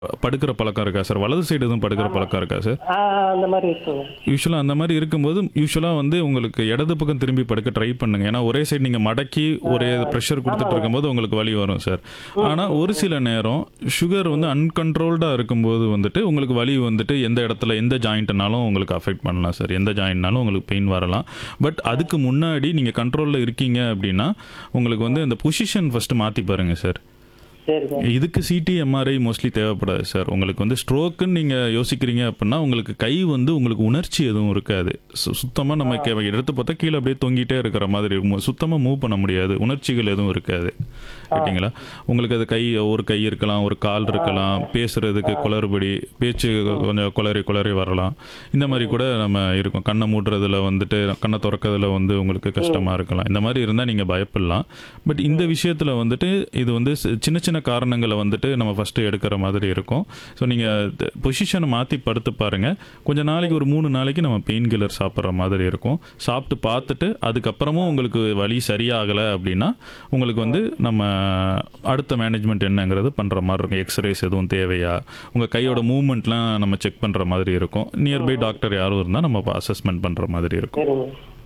படுக்கிற பழக்கம் இருக்கா சார் வலது சைடு எதுவும் படுக்கிற பழக்கம் இருக்கா சார் ஆ, அந்த மாதிரி இருக்குங்க யூஸ்வலாக அந்த மாதிரி இருக்கும்போது யூஸ்வலாக வந்து உங்களுக்கு இடது பக்கம் திரும்பி படுக்க ட்ரை பண்ணுங்க ஏன்னா ஒரே சைடு நீங்கள் மடக்கி ஒரே ப்ரெஷர் கொடுத்துட்டு இருக்கும்போது உங்களுக்கு வலி வரும் சார் ஆனால் ஒரு சில நேரம் சுகர் வந்து அன்கண்ட்ரோல்டாக இருக்கும்போது வந்துட்டு உங்களுக்கு வலி வந்துட்டு எந்த இடத்துல எந்த ஜாயிண்ட்னாலும் உங்களுக்கு அஃபெக்ட் பண்ணலாம் சார் எந்த ஜாயிண்ட்னாலும் உங்களுக்கு பெயின் வரலாம் பட் அதுக்கு முன்னாடி நீங்கள் கண்ட்ரோலில் இருக்கீங்க அப்படின்னா உங்களுக்கு வந்து அந்த பொசிஷன் ஃபஸ்ட்டு மாற்றி பாருங்க சார் சரிங்க இதுக்கு சிடி எம்ஆர்ஐ மோஸ்ட்லி தேவைப்படாது சார் உங்களுக்கு வந்து ஸ்ட்ரோக்குன்னு நீங்கள் யோசிக்கிறீங்க அப்படின்னா உங்களுக்கு கை வந்து உங்களுக்கு உணர்ச்சி எதுவும் இருக்காது சுத்தமாக நம்ம கே- எடுத்து பார்த்தா கீழே அப்படியே தொங்கிட்டே இருக்கிற மாதிரி இருக்கும் சுத்தமாக மூவ் பண்ண முடியாது உணர்ச்சிகள் எதுவும் இருக்காது கேட்டிங்களா உங்களுக்கு அது கை ஒரு கை இருக்கலாம் ஒரு கால் இருக்கலாம் பேசுறதுக்கு குளறுபடி பேச்சு கொஞ்சம் குளறி குளறி வரலாம் இந்த மாதிரி கூட நம்ம இருக்கும் கண்ணை மூடுறதுல வந்துட்டு கண்ணை திறக்கிறதுல வந்து உங்களுக்கு கஷ்டமாக இருக்கலாம் இந்த மாதிரி இருந்தால் நீங்கள் பயப்படலாம் பட் இந்த விஷயத்தில் வந்துட்டு இது வந்து சி- சின்ன சின்ன காரணங்களை வந்துட்டு நம்ம ஃபஸ்ட்டு எடுக்கிற மாதிரி இருக்கும் ஸோ நீங்கள் பொசிஷனை மாற்றி படுத்து பாருங்கள் கொஞ்ச நாளைக்கு ஒரு மூணு நாளைக்கு நம்ம பெயின் கில்லர் சாப்பிட்ற மாதிரி இருக்கும் சாப்பிட்டு பார்த்துட்டு அதுக்கப்புறமும் உங்களுக்கு வலி சரியாகலை அப்படின்னா உங்களுக்கு வந்து நம்ம அடுத்த மேனேஜ்மெண்ட் என்னங்கிறது பண்ணுற மாதிரி இருக்கும் எக்ஸ்ரேஸ் எதுவும் தேவையா உங்கள் கையோட மூவ்மெண்ட்லாம் நம்ம செக் பண்ணுற மாதிரி இருக்கும் நியர்பை டாக்டர் யாரும் இருந்தால் நம்ம அசஸ்மெண்ட் பண்ணுற மாதிரி இருக்கும் சரிங்க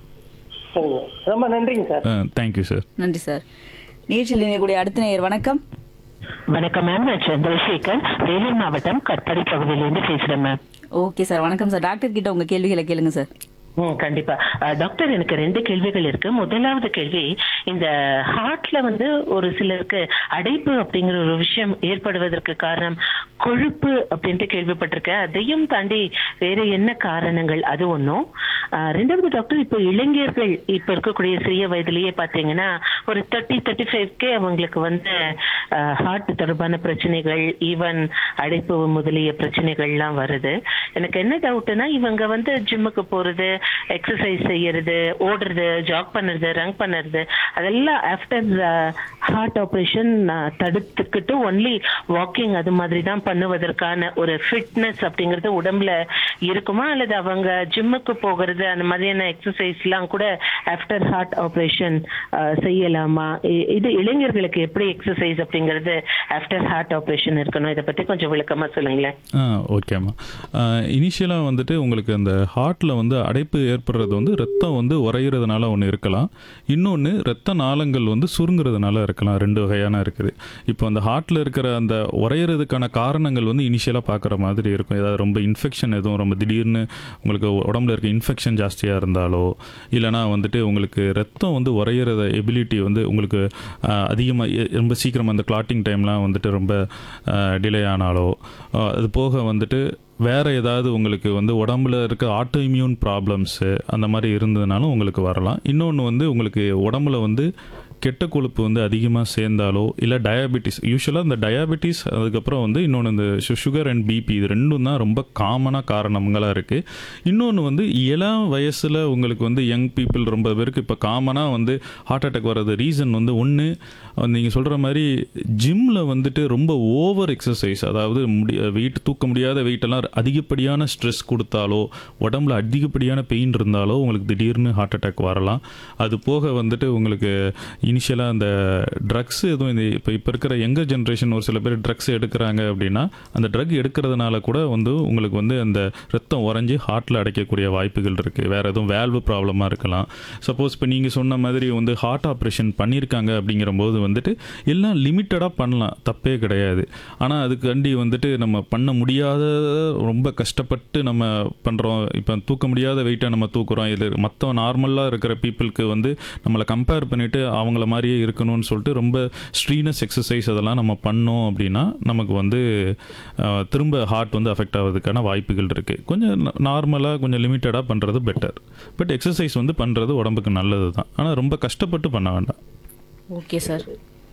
சரிங்க ரொம்ப நன்றிங்க சார் தேங்க்யூ சார் நன்றி சார் நிகழ்ச்சியில் இணையக்கூடிய அடுத்த நேயர் வணக்கம் வணக்கம் மேம் நான் சந்திரசேகர் வேலூர் மாவட்டம் கட்பாடி பகுதியிலிருந்து பேசுறேன் மேம் ஓகே சார் வணக்கம் சார் டாக்டர் கிட்ட உங்க கேள்விகளை கேளுங்க சார் ம் கண்டிப்பா அஹ், டாக்டர் எனக்கு ரெண்டு கேள்விகள் இருக்கு முதலாவது கேள்வி இந்த ஹார்ட்ல வந்து ஒரு சிலருக்கு அடைப்பு அப்படிங்கிற ஒரு விஷயம் ஏற்படுவதற்கு காரணம் கொழுப்பு அப்படின்ட்டு கேள்விப்பட்டிருக்கேன் அதையும் தாண்டி வேற என்ன காரணங்கள் அது ஒன்றும் ரெண்டாவது டாக்டர் இப்போ இளைஞர்கள் இப்ப இருக்கக்கூடிய சிறிய வயதிலேயே பாத்தீங்கன்னா ஒரு தேர்ட்டி தேர்ட்டி ஃபைவ்க்கே அவங்களுக்கு வந்து ஹார்ட் தொடர்பான பிரச்சனைகள் ஈவன் அடைப்பு முதலிய பிரச்சனைகள்லாம் வருது எனக்கு என்ன டவுட்னா இவங்க வந்து ஜிம்முக்கு போறது எக்ஸசைஸ் செய்யறது ஓடுறது ஜாக் பண்ணுறது ரன் பண்ணுறது அதெல்லாம் ஆஃப்டர் ஹார்ட் ஆப்ரேஷன் தடுத்துக்கிட்டு ஒன்லி வாக்கிங் அது மாதிரி தான் பண்ணுவதற்கான ஒரு ஃபிட்னஸ் அப்படிங்கிறது உடம்புல இருக்குமா அல்லது அவங்க ஜிம்முக்கு போகிறது அந்த மாதிரியான எக்ஸசைஸ்லாம் கூட ஆஃப்டர் ஹார்ட் ஆப்ரேஷன் செய்யலாமா இ- இது இளைஞர்களுக்கு எப்படி எக்ஸசைஸ் அப்படிங்கிறது ஆஃப்டர் ஹார்ட் ஆப்ரேஷன் இருக்கணும் இதை பத்தி கொஞ்சம் விளக்கமா சொல்லுங்களேன் ஆ ஓகேம்மா இனிஷியலாக வந்துட்டு உங்களுக்கு அந்த ஹார்ட்டில் வந்து அடைப்பு ஏற்படுறது வந்து ரத்தம் வந்து உறையிறதுனால ஒன்று இருக்கலாம் இன்னொன்று ரத்த நாளங்கள் வந்து சுருங்குறதுனால இருக்கலாம் ரெண்டு வகையான இருக்குது இப்போ அந்த ஹார்ட்டில் இருக்கிற அந்த உறையிறதுக்கான காரணங்கள் வந்து இனிஷியலாக பார்க்குற மாதிரி இருக்கும் ஏதாவது ரொம்ப இன்ஃபெக்ஷன் எதுவும் ரொம்ப திடீர்னு உங்களுக்கு உடம்புல இருக்க இன்ஃபெக்ஷன் ஜாஸ்தியாக இருந்தாலோ இல்லைனா வந்துட்டு உங்களுக்கு ரத்தம் வந்து உறையிறத எபிலிட்டி வந்து உங்களுக்கு அதிகமாக ரொம்ப சீக்கிரம் அந்த கிளாட்டிங் டைம்லாம் வந்துட்டு ரொம்ப டிலே ஆனாலோ அஹ், அது போக வந்துட்டு வேறு ஏதாவது உங்களுக்கு வந்து உடம்புல இருக்க ஆட்டோ இம்யூன் ப்ராப்ளம்ஸு அந்த மாதிரி இருந்ததுனாலும் உங்களுக்கு வரலாம் இன்னொன்று வந்து உங்களுக்கு உடம்புல வந்து கெட்ட கொழுப்பு வந்து அதிகமாக சேர்ந்தாலோ இல்லை டயாபெட்டிஸ் யூஸ்வலாக இந்த டயாபெட்டிஸ் அதுக்கப்புறம் வந்து இன்னொன்று இந்த சுகர் அண்ட் பிபி இது ரெண்டும் தான் ரொம்ப காமனாக காரணங்களாக இருக்குது இன்னொன்று வந்து இளம் வயசில் உங்களுக்கு வந்து யங் பீப்புள் ரொம்ப பேருக்கு இப்போ காமனாக வந்து ஹார்ட் அட்டாக் வர்றது ரீசன் வந்து ஒன்று நீங்கள் சொல்கிற மாதிரி ஜிம்மில் வந்துட்டு ரொம்ப ஓவர் எக்ஸசைஸ் அதாவது முடி வெயிட் தூக்க முடியாத வெயிட்டெல்லாம் அதிகப்படியான ஸ்ட்ரெஸ் கொடுத்தாலோ உடம்புல அதிகப்படியான பெயின் இருந்தாலோ உங்களுக்கு திடீர்னு ஹார்ட் அட்டாக் வரலாம் அது போக வந்துட்டு உங்களுக்கு இனிஷியலாக அந்த ட்ரக்ஸ் எதுவும் இந்த இப்போ இப்போ இருக்கிற யங்கர் ஜென்ரேஷன் ஒரு சில பேர் ட்ரக்ஸ் எடுக்கிறாங்க அப்படின்னா அந்த ட்ரக் எடுக்கிறதுனால கூட வந்து உங்களுக்கு வந்து அந்த ரத்தம் உறைஞ்சி ஹார்ட்டில் அடைக்கக்கூடிய வாய்ப்புகள் இருக்குது வேறு எதுவும் வேல்வு ப்ராப்ளமாக இருக்கலாம் சப்போஸ் இப்போ நீங்கள் சொன்ன மாதிரி வந்து ஹார்ட் ஆப்ரேஷன் பண்ணியிருக்காங்க அப்படிங்கிறபோது வந்துட்டு எல்லாம் லிமிட்டடாக பண்ணலாம் தப்பே கிடையாது ஆனால் அதுக்காண்டி வந்துட்டு நம்ம பண்ண முடியாத ரொம்ப கஷ்டப்பட்டு நம்ம பண்ணுறோம் இப்போ தூக்க முடியாத வெயிட்டை நம்ம தூக்குறோம் இது மற்ற நார்மலாக இருக்கிற பீப்புளுக்கு வந்து நம்மளை கம்பேர் பண்ணிவிட்டு அவங்கள மாதிரியே இருக்கணும்னு சொல்லிட்டு ரொம்ப ஸ்ட்ரீனஸ் எக்ஸசைஸ் அதெல்லாம் நம்ம பண்ணோம் அப்படின்னா நமக்கு வந்து அஹ், திரும்ப ஹார்ட் வந்து அஃபெக்ட் ஆகிறதுக்கான வாய்ப்புகள் இருக்குது கொஞ்சம் நார்மலாக கொஞ்சம் லிமிட்டடாக பண்ணுறது பெட்டர் பட் எக்ஸசைஸ் வந்து பண்ணுறது உடம்புக்கு நல்லது தான் ஆனால் ரொம்ப கஷ்டப்பட்டு பண்ண வேண்டாம் ஓகே சார்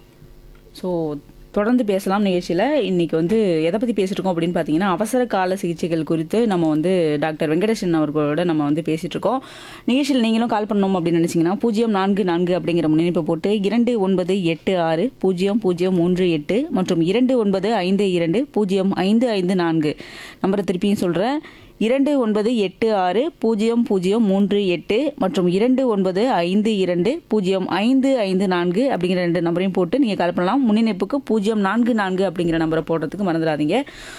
ஸோ தொடர்ந்து பேசலாம் நிகழ்ச்சியில் இன்னைக்கு வந்து எதை பற்றி பேசிட்டு இருக்கோம் அப்படின்னு பார்த்தீங்கன்னா அவசர கால சிகிச்சைகள் குறித்து நம்ம வந்து டாக்டர் வெங்கடேசன் அவர்களோட நம்ம வந்து பேசிட்டு இருக்கோம் நிகழ்ச்சியில் நீங்களும் கால் பண்ணணும் அப்படின்னு நினச்சிங்கன்னா பூஜ்ஜியம் நான்கு நான்கு அப்படிங்கிற முன்னிணைப்பை போட்டு இரண்டு ஒன்பது எட்டு ஆறு பூஜ்ஜியம் பூஜ்ஜியம் மூன்று எட்டு மற்றும் இரண்டு ஒன்பது ஐந்து இரண்டு பூஜ்ஜியம் ஐந்து ஐந்து நான்கு நம்பரை திருப்பியும் சொல்கிறேன் இரண்டு ஒன்பது எட்டு ஆறு பூஜ்ஜியம் பூஜ்ஜியம் மூன்று எட்டு மற்றும் இரண்டு ஒன்பது ஐந்து இரண்டு பூஜ்ஜியம் ஐந்து ஐந்து நான்கு அப்படிங்கிற ரெண்டு நம்பரையும் போட்டு நீங்கள் கால் பண்ணலாம் முன்னிணைப்புக்கு பூஜ்ஜியம் நான்கு நான்கு அப்படிங்கிற நம்பரை போடுறதுக்கு மறந்துடாதீங்க